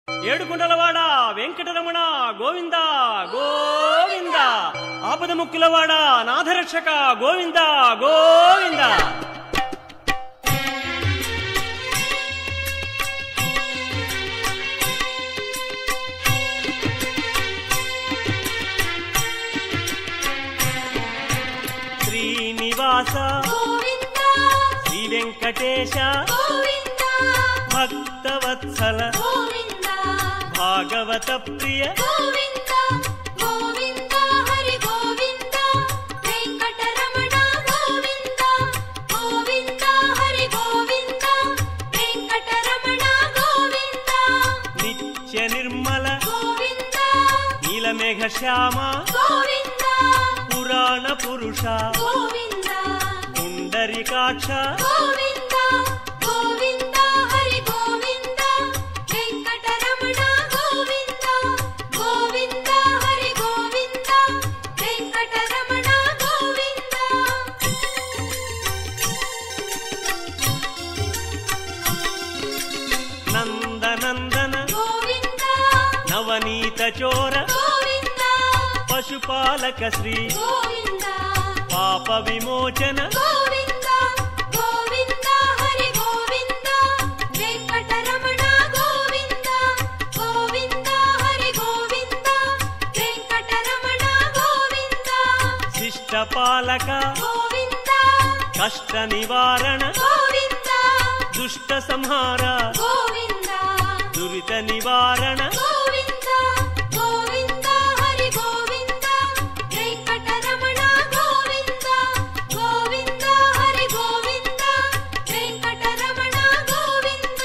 ఏడుకుండలవాడ వెంకటరమణ గోవింద గోవింద ఆపద ముక్కులవాడ నాథరక్షక గోవింద గోవింద శ్రీనివాస గోవింద శ్రీ వెంకటేశ గోవింద భక్తవత్సల గోవింద భాగవత ప్రియ గోవింద గోవింద హరి గోవింద వెంకటరమణ గోవింద గోవింద హరి గోవింద వెంకటరమణ గోవింద నిత్య నిర్మల గోవింద నీలమేఘ శ్యామ గోవింద పురాణ పురుష గోవింద పుండరికాక్ష గోవింద గోవింద హరి గోవింద వెంకటరమణ గోవింద గోవింద హరి గోవింద వెంకటరమణ గోవింద నందనందన గోవింద నవనీత చోర గోవింద పశుపాలక శ్రీ గోవింద పాప విమోచన గోవింద గోవింద హరి గోవింద వెంకటరమణ గోవింద గోవింద హరి గోవింద వెంకటరమణ గోవింద శిష్ట పాలక గోవింద కష్ట నివారణ గోవింద దుష్ట సంహార గోవింద దురిత నివారణ గోవింద గోవింద హరి గోవింద వెంకటరమణ గోవింద గోవింద హరి గోవింద వెంకటరమణ గోవింద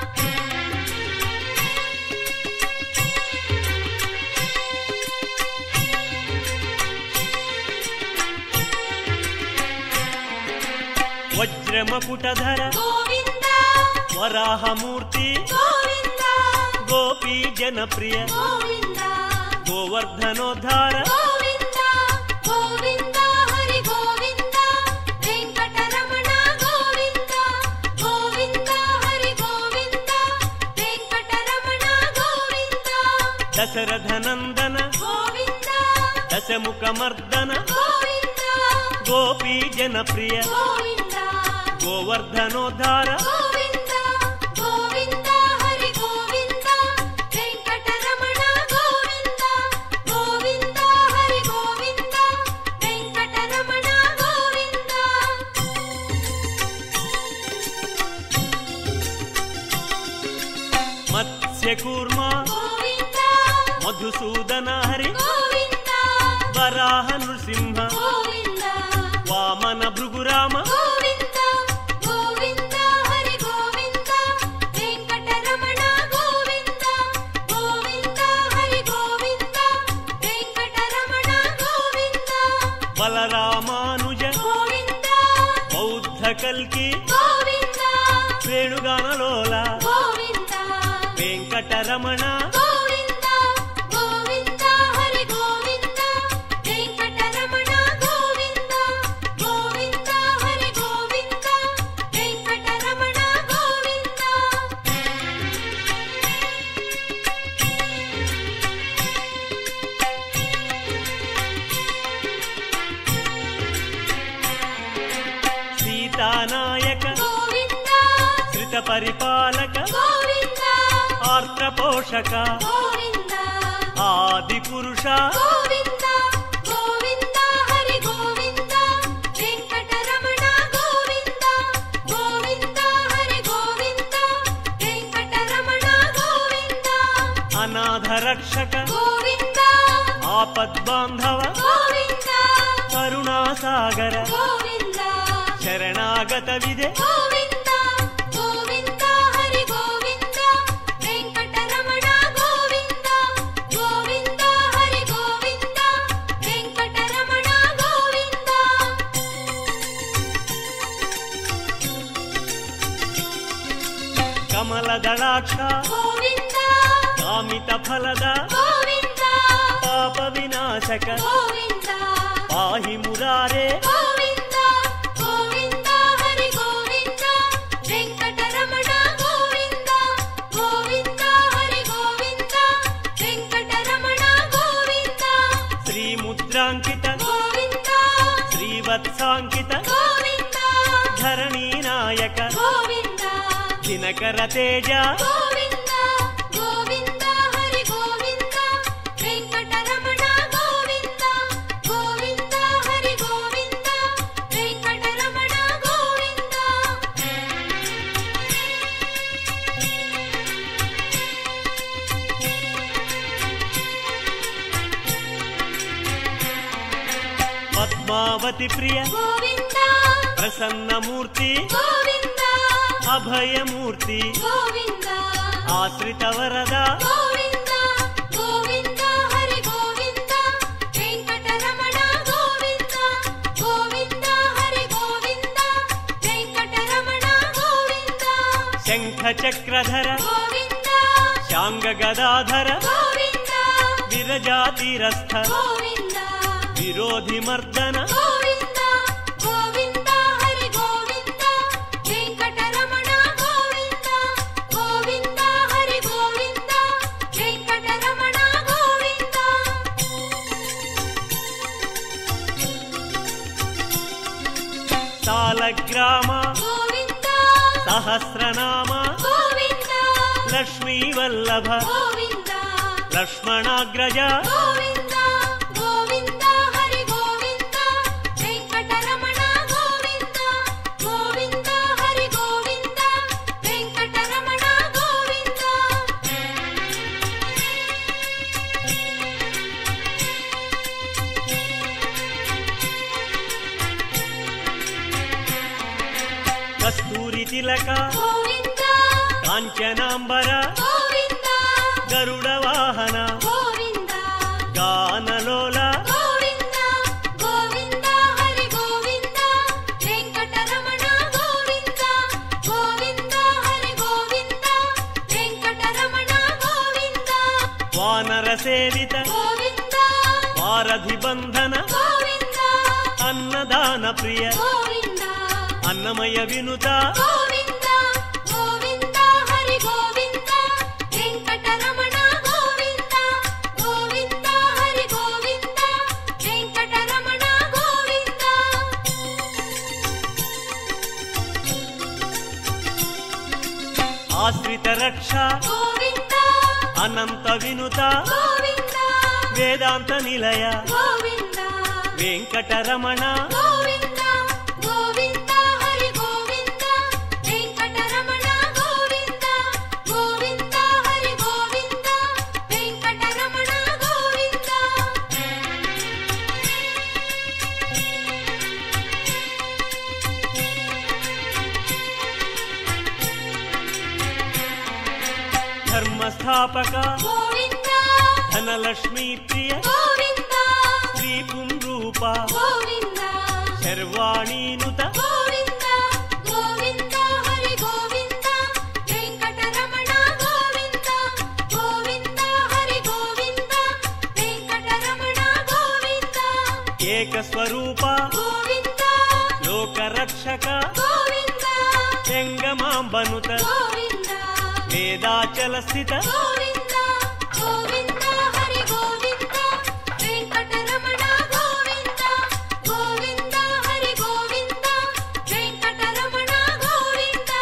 వజ్రమకుటధర గోవింద వరాహమూర్తి గోవింద గోపీ జనప్రియ గోవింద గోవర్ధనోద్ధార గోవింద గోవింద హరి గోవింద వెంకటరమణ గోవింద గోవింద హరి గోవింద వెంకటరమణ గోవింద దశరథనందన గోవింద దశముఖమర్దన గోవింద గోపీ జనప్రియ గోవింద గోవర్ధనోద్ధార గోవింద గోవింద హరి గోవింద వెంకటరమణ గోవింద గోవింద హరి గోవింద వెంకటరమణ గోవింద మత్స్యకూర్మ గోవింద మధుసూదన హరి గోవింద వరాహ నృసింహ గోవింద వామన భృగురామ గోవింద గోవింద హరి గోవింద వెంకటరమణ గోవింద గోవింద హరి గోవింద వెంకటరమణ గోవింద బలరామానుజ గోవింద బౌద్ధ కల్కి గోవింద వేణుగానలోల గోవింద వెంకటరమణ గోవింద గోవింద హరి గోవింద వెంకటరమణ గోవింద గోవింద హరి గోవింద వెంకటరమణ గోవింద సీతానాయక గోవింద శ్రిత పరిపాలక గోవింద ఆర్ద్ర పోషక గోవింద ఆది పురుష గోవింద గోవింద హరి గోవింద వెంకటరమణ గోవింద గోవింద హరి గోవింద వెంకటరమణ గోవింద అనాథ రక్షక గోవింద ఆపద్బాంధవ గోవింద కరుణాసాగర గోవింద శరణాగత విదే గోవింద గోవింద హరి గోవింద వెంకటరమణ గోవింద గోవింద హరి గోవింద వెంకటరమణ గోవింద కమల దళాక్ష గోవింద కామిత ఫలద గోవింద పాప వినాశక గోవింద పాహి మురారే గోవింద గోవింద హరి గోవింద వెంకటరమణ గోవింద గోవింద హరి గోవింద రుద్రాంకిత గోవింద శ్రీవత్సాంకిత గోవింద ధరణీ నాయక గోవింద దినకర తేజ గోవింద గోవింద హరి గోవింద వెంకటరమణ గోవింద గోవింద హరి గోవింద వెంకటరమణ గోవింద పద్మావతి ప్రియ గోవింద ప్రసన్నమూర్తి గోవింద అభయమూర్తి గోవింద ఆశ్రిత వరద గోవింద గోవింద హరి గోవింద వెంకటరమణ గోవింద గోవింద హరి గోవింద వెంకటరమణ గోవింద శంఖ చక్రధర గోవింద శాంగ గదాధర గోవింద విరజాతిరస్థ గోవింద విరోధి మర్దన గోవింద గోవింద హరి గోవింద వెంకటరమణ గోవింద గోవింద హరి గోవింద వెంకటరమణ గోవింద సాలగ్రామ గోవింద సహస్రనామ గోవింద లక్ష్మీ వల్లభ గోవింద లక్ష్మణాగ్రజ గోవింద గోవింద హరి గోవింద వెంకటరమణ గోవింద గోవింద హరి గోవింద వెంకటరమణ గోవింద కస్తూరి తిలక గోవింద కాంచనాంబర గోవింద గరుడ వాహన గోవింద గానలోల గోవింద గోవింద హరి గోవింద వెంకటరమణ గోవింద గోవింద హరి గోవింద వెంకటరమణ గోవింద వానర సేవిత గోవింద వారధి బంధన గోవింద అన్నదాన ప్రియ గోవింద అన్నమయ వినుత గోవింద గోవింద హరి గోవింద వెంకటరమణ గోవింద గోవింద హరి గోవింద వెంకటరమణ గోవింద ఆశ్రిత రక్ష గోవింద అనంత వినుత గోవింద వేదాంత నిలయ గోవింద వెంకటరమణ గోవింద గోవింద హరి గోవింద వెంకటరమణ గోవింద గోవింద హరి గోవింద వెంకటరమణ గోవింద ధర్మస్థాపక గోవింద ధనలక్ష్మీ ప్రియ గోవింద శ్రీ పుంరూప గోవింద శర్వాణీనుత గోవింద గోవింద హరి గోవింద వెంకటరమణ గోవింద గోవింద హరి గోవింద వెంకటరమణ గోవింద ఏక స్వరూప గోవింద లోకరక్షక గోవింద చెంగమాంబనుత గోవింద వేదాచల స్థిత గోవింద గోవింద హరి గోవింద వెంకటరమణ గోవింద గోవింద హరి గోవింద వెంకటరమణ గోవింద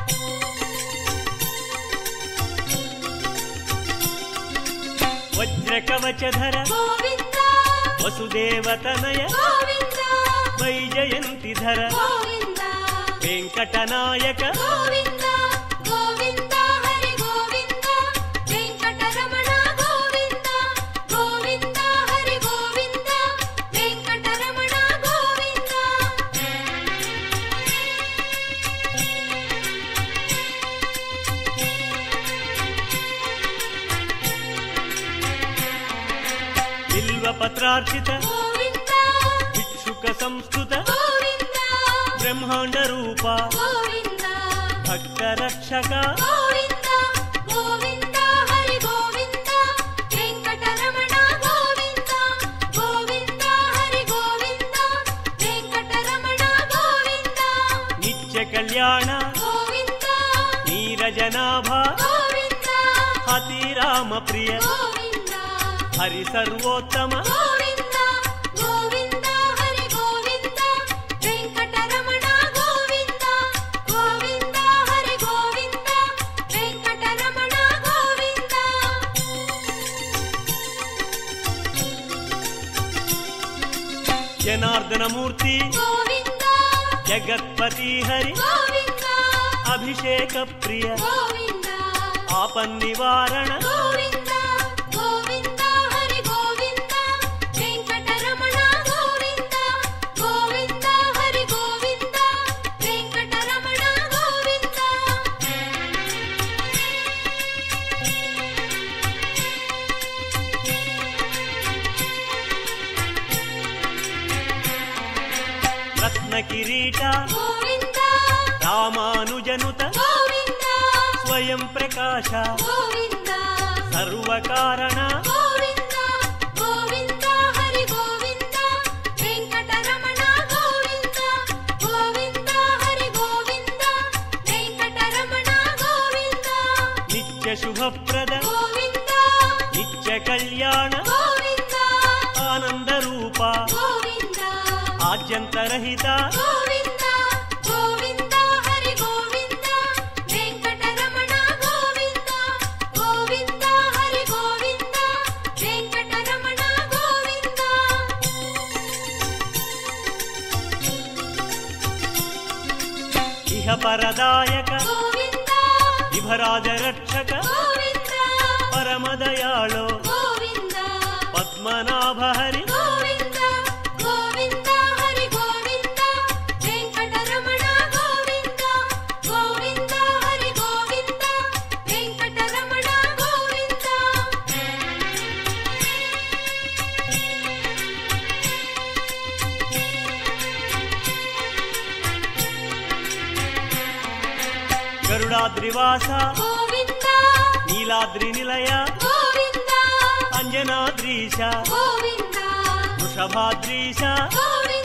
వజ్రకవచధర గోవింద వసుదేవతనయ గోవింద వైజయంతిధర గోవింద వెంకటనాయక గోవింద గోవింద హరి గోవింద వెంకటరమణ గోవింద గోవింద హరి గోవింద వెంకటరమణ గోవింద బిల్వపత్రార్చిత గోవింద భిక్షుక సంస్కృత గోవింద బ్రహ్మాండ రూప గోవింద భక్త రక్షక గోవింద గోవింద హరి గోవింద వెంకటరమణ గోవింద గోవింద హరి గోవింద వెంకటరమణ గోవింద నిత్య కళ్యాణ గోవింద నీరజనాభ గోవింద హతి రామ ప్రియ గోవింద హరి సర్వోత్తమ గోవింద జనార్దనమూర్తి గోవింద జగత్పతి హరి గోవింద అభిషేక ప్రియ గోవింద ఆపన్నివారణ గోవింద గోవింద హరి గోవింద వెంకటరమణ గోవింద గోవింద హరి గోవింద వెంకటరమణ గోవింద రత్న కిరీట గోవింద రామానుజనుత గోవింద స్వయం ప్రకాశ గోవింద సర్వకారణ గోవింద గోవింద హరి గోవింద వెంకటరమణ గోవింద గోవింద హరి గోవింద వెంకటరమణ గోవింద నిత్య శుభప్రద గోవింద నిత్య కళ్యాణ గోవింద ఆనంద రూప గోవింద ఆద్యంతరహిత గోవింద గోవింద హరి గోవింద వెంకటరమణ గోవింద గోవింద హరి గోవింద వెంకటరమణ గోవింద ఇహ పరదాయక గోవింద విభరాజ రక్షక గోవింద పరమదయాళో గోవింద పద్మనాభ హరి గోవింద గోవింద హరి గోవింద వెంకటరమణ గోవింద గోవింద హరి గోవింద వెంకటరమణ గోవింద గరుడాద్రివాస గోవింద నీలాద్రి నిలయ గోవింద అంజనాద్రీశ గోవింద వృషభాద్రీశ గోవింద